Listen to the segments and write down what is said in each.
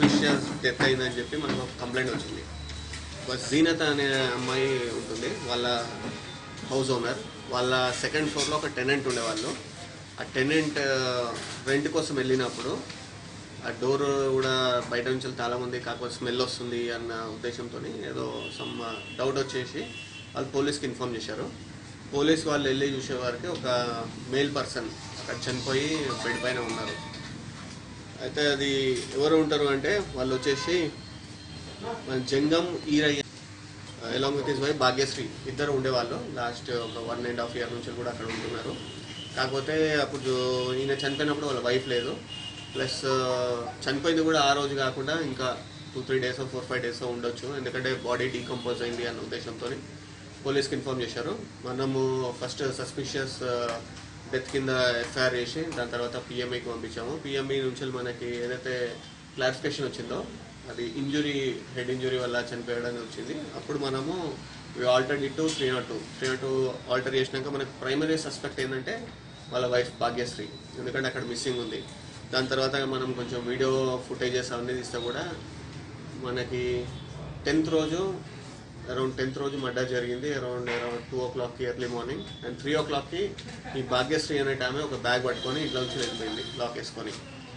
suspicious death అయిందని చెప్పి మనకు ఒక కంప్లైంట్ వచ్చింది ఒక జీనత అనే అమ్మాయి ఉంటుంది వాళ్ళ హౌస్ ఓనర్ వాళ్ళ సెకండ్ ఫ్లోర్లో ఒక టెనెంట్ ఉండేవాళ్ళు ఆ టెనెంట్ రెంట్ కోసం వెళ్ళినప్పుడు ఆ డోర్ కూడా బయట నుంచి తాళం ఉంది కాకపోతే స్మెల్ వస్తుంది అన్న ఉద్దేశంతో ఏదో సమ్ డౌట్ వచ్చేసి వాళ్ళు పోలీస్కి ఇన్ఫామ్ చేశారు పోలీస్ వాళ్ళు వెళ్ళి చూసేవారికి ఒక మేల్ పర్సన్ అక్కడ చనిపోయి బెడ్ పైన ఉన్నారు అయితే అది ఎవరు ఉంటారు అంటే వాళ్ళు వచ్చేసి మన జంగం ఈరయ్య ఎలాంగ్ విత్ ఇస్ వై భాగ్యశ్రీ ఇద్దరు ఉండేవాళ్ళు లాస్ట్ ఒక వన్ అండ్ హాఫ్ ఇయర్ నుంచి కూడా అక్కడ ఉంటున్నారు కాకపోతే అప్పుడు ఈయన చనిపోయినప్పుడు వాళ్ళ వైఫ్ లేదు ప్లస్ చనిపోయింది కూడా ఆ రోజు కాకుండా ఇంకా two three days four five days ఉండొచ్చు ఎందుకంటే బాడీ డీకంపోజ్ అయింది అన్న ఉద్దేశంతో పోలీస్కి ఇన్ఫామ్ చేశారు మనము ఫస్ట్ సస్పిషియస్ డెత్ కింద ఎఫ్ఐఆర్ చేసి దాని తర్వాత పిఎంఈకి పంపించాము పిఎంఈ నుంచి మనకి ఏదైతే క్లారిఫికేషన్ వచ్చిందో అది ఇంజురీ హెడ్ ఇంజురీ వల్ల చనిపోయాడని వచ్చింది అప్పుడు మనము alter it to three not two three not two alter చేసినాక మనకు ప్రైమరీ సస్పెక్ట్ ఏంటంటే వాళ్ళ వైఫ్ భాగ్యశ్రీ ఎందుకంటే అక్కడ మిస్సింగ్ ఉంది దాని తర్వాత మనం కొంచెం వీడియో ఫుటేజెస్ అవన్నీ తీస్తే కూడా మనకి టెన్త్ రోజు అరౌండ్ టెన్త్ రోజు మర్డర్ జరిగింది అరౌండ్ అరౌండ్ టూ ఓ క్లాక్కి early morning and three o క్లాక్కి ఈ భాగ్యశ్రీ అనే ఆమె ఒక బ్యాగ్ పట్టుకొని ఇంట్లో నుంచి వెళ్ళిపోయింది లాక్ వేసుకొని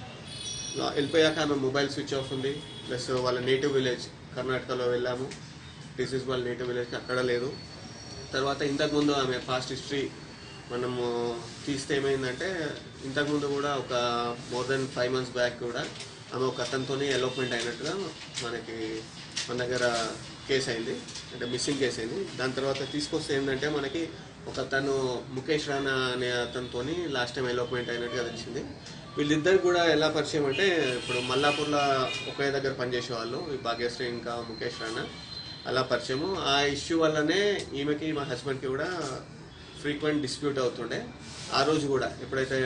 లా- వెళ్ళిపోయాక ఆమె మొబైల్ స్విచ్ ఆఫ్ ఉంది ప్లస్ వాళ్ళ నేటివ్ విలేజ్ కర్ణాటకలో వెళ్ళాము దిస్ ఇస్ వాళ్ళ నేటివ్ విలేజ్ అక్కడ లేదు తర్వాత ఇంతకుముందు ఆమె పాస్ట్ హిస్టరీ మనము తీస్తే ఏమైందంటే ఇంతకుముందు కూడా ఒక more than five months back కూడా ఆమె ఒక అతనితో ఎలోప్మెంట్ అయినట్టుగా మనకి మన దగ్గర కేసు అయింది అంటే మిస్సింగ్ కేసు అయింది దాని తర్వాత తీసుకొస్తే ఏంటంటే మనకి ఒక అతను ముఖేష్ రాణా అనే అతనితో లాస్ట్ టైం ఎలోప్మెంట్ అయినట్టుగా తెలిసింది వీళ్ళిద్దరు కూడా ఎలా పరిచయం అంటే ఇప్పుడు మల్లాపూర్లో ఒకే దగ్గర పనిచేసేవాళ్ళు ఈ భాగ్యశ్రీ ఇంకా ముఖేష్ రాణా అలా పరిచయము ఆ ఇష్యూ వల్లనే ఈమెకి మా హస్బెండ్కి కూడా ఫ్రీక్వెంట్ డిస్ప్యూట్ అవుతుండే ఆ రోజు కూడా ఎప్పుడైతే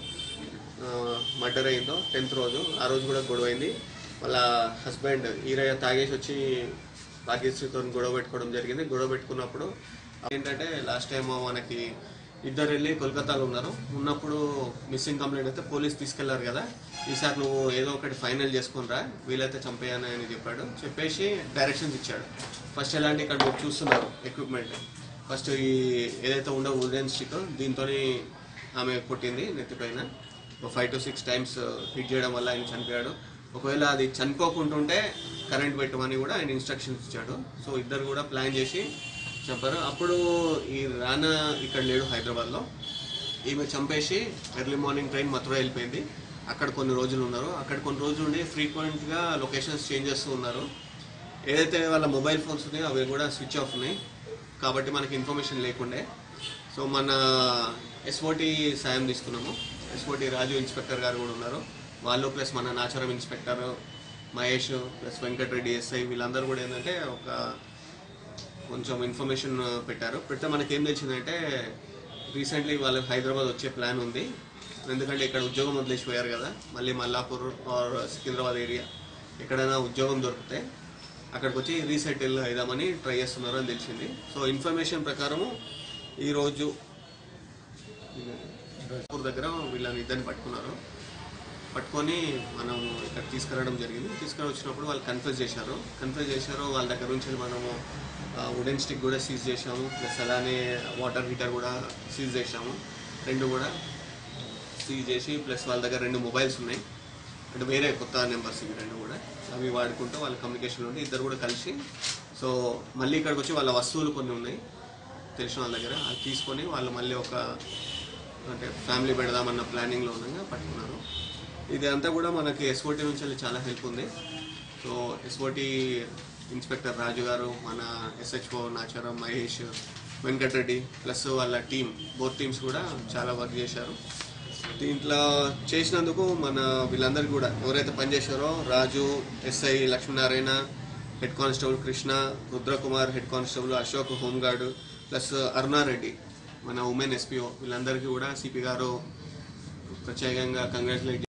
మర్డర్ అయిందో టెన్త్ రోజు ఆ రోజు కూడా గొడవ అయింది వాళ్ళ హస్బెండ్ ఈరయ్య తాగేసి వచ్చి భాగ్యశ్రీతో గొడవ పెట్టుకోవడం జరిగింది గొడవ పెట్టుకున్నప్పుడు ఏంటంటే లాస్ట్ టైం మనకి ఇద్దరు వెళ్ళి కోల్కతాలో ఉన్నారు ఉన్నప్పుడు మిస్సింగ్ కంప్లైంట్ అయితే పోలీస్ తీసుకెళ్లారు కదా ఈసారి నువ్వు ఏదో ఒకటి ఫైనల్ చేసుకునిరా వీలైతే చంపేయని అని చెప్పాడు చెప్పేసి డైరెక్షన్స్ ఇచ్చాడు ఫస్ట్ ఎలాంటి ఇక్కడ మీరు చూస్తున్నారు ఎక్విప్మెంట్ ఫస్ట్ ఈ ఏదైతే ఉండో వుడెన్ స్టిక్ దీంతో ఆమె కొట్టింది నెత్తిపైన ఒక five to six times hit చేయడం వల్ల ఆయన చనిపోయాడు ఒకవేళ అది చనిపోకుంటుంటే కరెంట్ పెట్టమని కూడా ఆయన ఇన్స్ట్రక్షన్స్ ఇచ్చాడు సో ఇద్దరు కూడా ప్లాన్ చేసి చంపారు అప్పుడు ఈ రానా ఇక్కడ లేడు హైదరాబాద్లో ఈమె చంపేసి ఎర్లీ మార్నింగ్ ట్రైన్ మథుర వెళ్ళిపోయింది అక్కడ కొన్ని రోజులు ఉన్నారు అక్కడ కొన్ని రోజులు ఉండి ఫ్రీక్వెంట్గా లొకేషన్స్ చేంజ్ చేస్తూ ఉన్నారు ఏదైతే వాళ్ళ మొబైల్ ఫోన్స్ ఉన్నాయో అవి కూడా స్విచ్ ఆఫ్ ఉన్నాయి కాబట్టి మనకి ఇన్ఫర్మేషన్ లేకుండే సో మన ఎస్ఓటి సాయం తీసుకున్నాము ఎస్ఓటి రాజు ఇన్స్పెక్టర్ గారు కూడా ఉన్నారు వాళ్ళు ప్లస్ మన Nacharam inspector Mahesh plus Venkatareddy SI వీళ్ళందరూ కూడా ఏంటంటే ఒక కొంచెం ఇన్ఫర్మేషన్ పెట్టారు పెడితే మనకి ఏం తెలిసిందంటే రీసెంట్లీ వాళ్ళకి హైదరాబాద్ వచ్చే ప్లాన్ ఉంది ఎందుకంటే ఇక్కడ ఉద్యోగం వదిలేసిపోయారు కదా మళ్ళీ మల్లాపూర్ ఆర్ సికింద్రాబాద్ ఏరియా ఎక్కడైనా ఉద్యోగం దొరికితే అక్కడికి వచ్చి రీసెటిల్ అయిదామని ట్రై చేస్తున్నారు అని తెలిసింది సో ఇన్ఫర్మేషన్ ప్రకారము ఈరోజు ఊరు దగ్గర వీళ్ళని ఇద్దరిని పట్టుకున్నారు పట్టుకొని మనం ఇక్కడ తీసుకురావడం జరిగింది తీసుకుని వచ్చినప్పుడు వాళ్ళు కన్ఫ్యూజ్ చేశారు కన్ఫ్యూజ్ చేశారు వాళ్ళ దగ్గర నుంచి మనము వుడెన్ స్టిక్ కూడా సీజ్ చేశాము ప్లస్ అలానే వాటర్ హీటర్ కూడా సీజ్ చేశాము రెండు కూడా సీజ్ చేసి ప్లస్ వాళ్ళ దగ్గర రెండు మొబైల్స్ ఉన్నాయి అంటే వేరే కొత్త నెంబర్స్ ఇవి రెండు కూడా అవి వాడుకుంటూ వాళ్ళ కమ్యూనికేషన్ ఉండి ఇద్దరు కూడా కలిసి సో మళ్ళీ ఇక్కడికి వచ్చి వాళ్ళ వస్తువులు కొన్ని ఉన్నాయి తెలిసిన వాళ్ళ దగ్గర అది తీసుకొని వాళ్ళు మళ్ళీ ఒక అంటే ఫ్యామిలీ పెడదామన్న ప్లానింగ్లో ఉండగా పట్టుకున్నారు ఇది అంతా కూడా మనకి ఎస్ఓటి నుంచి వెళ్ళి చాలా హెల్ప్ ఉంది సో ఎస్ఓటి ఇన్స్పెక్టర్ రాజు గారు మన ఎస్హెచ్ఓ నాచారం మహేష్ వెంకటరెడ్డి ప్లస్ వాళ్ళ టీం బోత్ టీమ్స్ కూడా చాలా వర్క్ చేశారు దీంట్లో చేసినందుకు మన వీళ్ళందరికీ కూడా ఎవరైతే పనిచేశారో Raju SI Lakshminarayana head constable Krishna Rudrakumar head constable Ashok home guard plus Arunareddy మన ఉమెన్ ఎస్పీఓ వీళ్ళందరికీ కూడా సిపి గారు ప్రత్యేకంగా కంగ్రాచులేట్